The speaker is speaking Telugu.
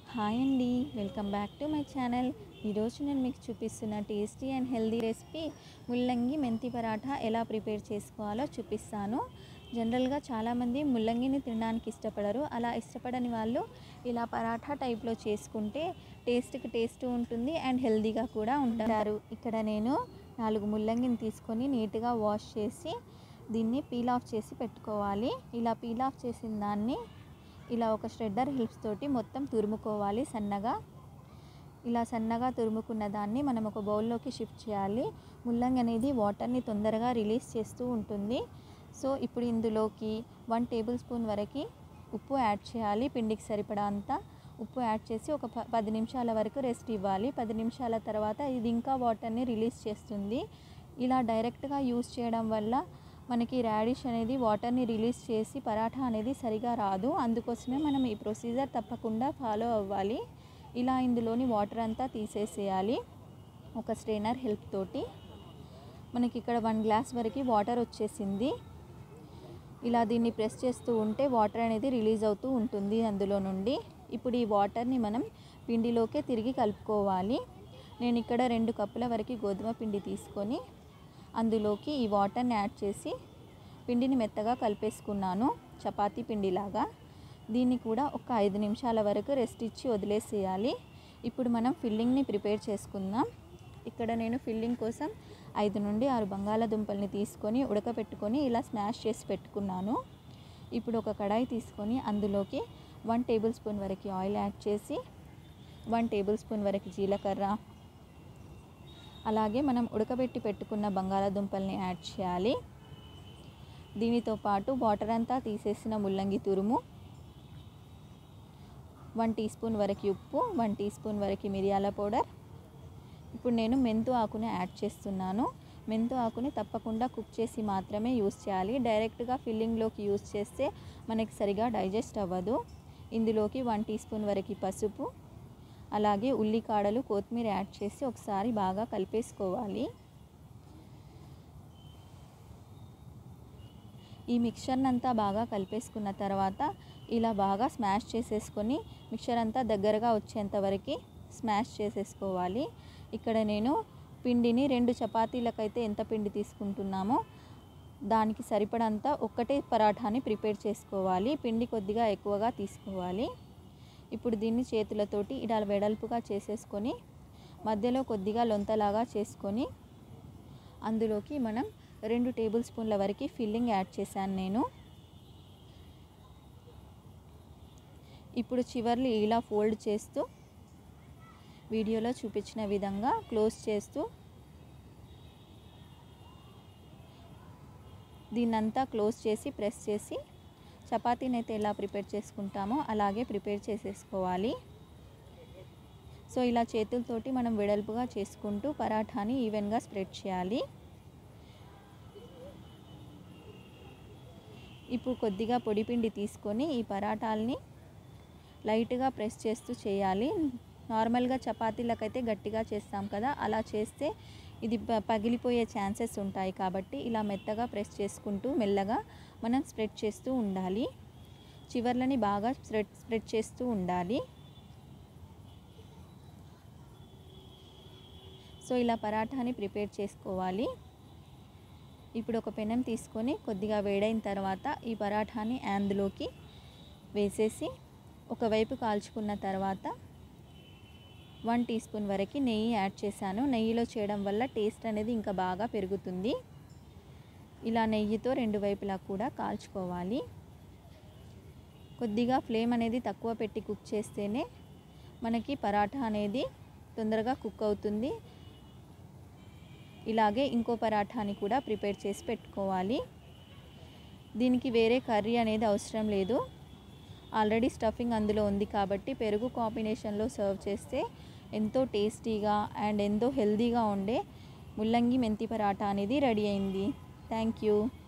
హాయ్ అండి welcome back to my channel ఈరోజు నేను మీకు చూపిస్తున్న టేస్టీ అండ్ హెల్దీ రెసిపీ ముల్లంగి మెంతి పరాఠా ఎలా ప్రిపేర్ చేసుకోవాలో చూపిస్తాను జనరల్గా చాలామంది ముల్లంగిని తినడానికి ఇష్టపడరు అలా ఇష్టపడని వాళ్ళు ఇలా పరాఠా టైప్లో చేసుకుంటే టేస్ట్కి టేస్ట్ ఉంటుంది అండ్ హెల్దీగా కూడా ఉంటారు ఇక్కడ నేను నాలుగు ముల్లంగిని తీసుకొని నీట్గా వాష్ చేసి దీన్ని పీల్ ఆఫ్ చేసి పెట్టుకోవాలి ఇలా పీల్ ఆఫ్ చేసిన దాన్ని ఇలా ఒక ష్రెడ్డర్ హెల్ప్స్ తోటి మొత్తం తురుముకోవాలి సన్నగా ఇలా సన్నగా తురుముకున్న దాన్ని మనం ఒక బౌల్లోకి షిఫ్ట్ చేయాలి ముల్లంగి అనేది వాటర్ని తొందరగా రిలీజ్ చేస్తూ ఉంటుంది సో ఇప్పుడు ఇందులోకి వన్ టేబుల్ స్పూన్ వరకు ఉప్పు యాడ్ చేయాలి పిండికి సరిపడా అంతా ఉప్పు యాడ్ చేసి ఒక ప పది నిమిషాల వరకు రెస్ట్ ఇవ్వాలి పది నిమిషాల తర్వాత ఇది ఇంకా వాటర్ని రిలీజ్ చేస్తుంది ఇలా డైరెక్ట్గా యూస్ చేయడం వల్ల మనకి రాడిష్ అనేది వాటర్ని రిలీజ్ చేసి పరాఠా అనేది సరిగా రాదు అందుకోసమే మనం ఈ ప్రొసీజర్ తప్పకుండా ఫాలో అవ్వాలి ఇలా ఇందులోని వాటర్ అంతా తీసేసేయాలి ఒక స్ట్రెయినర్ హెల్ప్ తోటి మనకి ఇక్కడ వన్ గ్లాస్ వరకు వాటర్ వచ్చేసింది ఇలా దీన్ని ప్రెస్ చేస్తూ ఉంటే వాటర్ అనేది రిలీజ్ అవుతూ ఉంటుంది అందులో నుండి ఇప్పుడు ఈ వాటర్ని మనం పిండిలోకే తిరిగి కలుపుకోవాలి నేను ఇక్కడ రెండు కప్పుల వరకు గోధుమ పిండి తీసుకొని అందులోకి ఈ వాటర్ని యాడ్ చేసి పిండిని మెత్తగా కలిపేసుకున్నాను చపాతీ పిండిలాగా దీన్ని కూడా ఒక ఐదు నిమిషాల వరకు రెస్ట్ ఇచ్చి వదిలేసేయాలి ఇప్పుడు మనం ఫిల్లింగ్ని ప్రిపేర్ చేసుకుందాం ఇక్కడ నేను ఫిల్లింగ్ కోసం ఐదు నుండి ఆరు బంగాళాదుంపల్ని తీసుకొని ఉడకపెట్టుకొని ఇలా స్మాష్ చేసి పెట్టుకున్నాను ఇప్పుడు ఒక కడాయి తీసుకొని అందులోకి వన్ టేబుల్ స్పూన్ వరకు ఆయిల్ యాడ్ చేసి వన్ టేబుల్ స్పూన్ వరకు జీలకర్ర అలాగే మనం ఉడకబెట్టి పెట్టుకున్న బంగాళాదుంపల్ని యాడ్ చేయాలి దీనితో పాటు వాటర్ అంతా తీసేసిన ముల్లంగి తురుము వన్ టీ స్పూన్ వరకు ఉప్పు వన్ టీ స్పూన్ వరకు మిరియాల పౌడర్ ఇప్పుడు నేను మెంతు ఆకుని యాడ్ చేస్తున్నాను మెంతు ఆకుని తప్పకుండా కుక్ చేసి మాత్రమే యూస్ చేయాలి డైరెక్ట్గా ఫిల్లింగ్లోకి యూస్ చేస్తే మనకి సరిగా డైజెస్ట్ అవ్వదు ఇందులోకి వన్ టీ స్పూన్ వరకు పసుపు అలాగే ఉల్లికాడలు కొత్తిమీర యాడ్ చేసి ఒకసారి బాగా కలిపేసుకోవాలి ఈ మిక్చర్ని అంతా బాగా కలిపేసుకున్న తర్వాత ఇలా బాగా స్మాష్ చేసేసుకొని మిక్చర్ అంతా దగ్గరగా వచ్చేంత వరకు స్మాష్ చేసేసుకోవాలి ఇక్కడ నేను పిండిని రెండు చపాతీలకైతే ఎంత పిండి తీసుకుంటున్నామో దానికి సరిపడంత ఒక్కటే పరాఠాని ప్రిపేర్ చేసుకోవాలి పిండి కొద్దిగా ఎక్కువగా తీసుకోవాలి ఇప్పుడు దీన్ని చేతులతోటి ఇలా వెడల్పుగా చేసేసుకొని మధ్యలో కొద్దిగా లొంతలాగా చేసుకొని అందులోకి మనం రెండు టేబుల్ స్పూన్ల వరకు ఫిల్లింగ్ యాడ్ చేశాను నేను ఇప్పుడు చివర్లు ఇలా ఫోల్డ్ చేస్తూ వీడియోలో చూపించిన విధంగా క్లోజ్ చేస్తూ దీన్నంతా క్లోజ్ చేసి ప్రెస్ చేసి చపాతీని అయితే ఎలా ప్రిపేర్ చేసుకుంటామో అలాగే ప్రిపేర్ చేసేసుకోవాలి సో ఇలా చేతులతోటి మనం వెడల్పుగా చేసుకుంటూ పరాఠాని ఈవెన్గా స్ప్రెడ్ చేయాలి ఇప్పుడు కొద్దిగా పొడిపిండి తీసుకొని ఈ పరాటాలని లైట్గా ప్రెస్ చేస్తూ చేయాలి నార్మల్గా చపాతీలకైతే గట్టిగా చేస్తాం కదా అలా చేస్తే ఇది పగిలిపోయే ఛాన్సెస్ ఉంటాయి కాబట్టి ఇలా మెత్తగా ప్రెస్ చేసుకుంటూ మెల్లగా మనం స్ప్రెడ్ చేస్తూ ఉండాలి చివర్లని బాగా స్ప్రెడ్ స్ప్రెడ్ చేస్తూ ఉండాలి సో ఇలా పరాఠాని ప్రిపేర్ చేసుకోవాలి ఇప్పుడు ఒక పెనం తీసుకొని కొద్దిగా వేడైన తర్వాత ఈ పరాఠాని అందులోకి వేసేసి ఒకవైపు కాల్చుకున్న తర్వాత వన్ టీ స్పూన్ వరకు నెయ్యి యాడ్ చేశాను నెయ్యిలో చేయడం వల్ల టేస్ట్ అనేది ఇంకా బాగా పెరుగుతుంది ఇలా నెయ్యితో రెండు వైపులా కూడా కాల్చుకోవాలి కొద్దిగా ఫ్లేమ్ అనేది తక్కువ పెట్టి కుక్ చేస్తేనే మనకి పరాఠా అనేది తొందరగా కుక్ అవుతుంది ఇలాగే ఇంకో పరాఠాని కూడా ప్రిపేర్ చేసి పెట్టుకోవాలి దీనికి వేరే కర్రీ అనేది అవసరం లేదు ఆల్రెడీ స్టఫింగ్ అందులో ఉంది కాబట్టి పెరుగు కాంబినేషన్లో సర్వ్ చేస్తే ఎంతో టేస్టీగా అండ్ ఎంతో హెల్తీగా ఉండే ముల్లంగి మెంతి పరాఠా అనేది రెడీ అయింది థ్యాంక్ యూ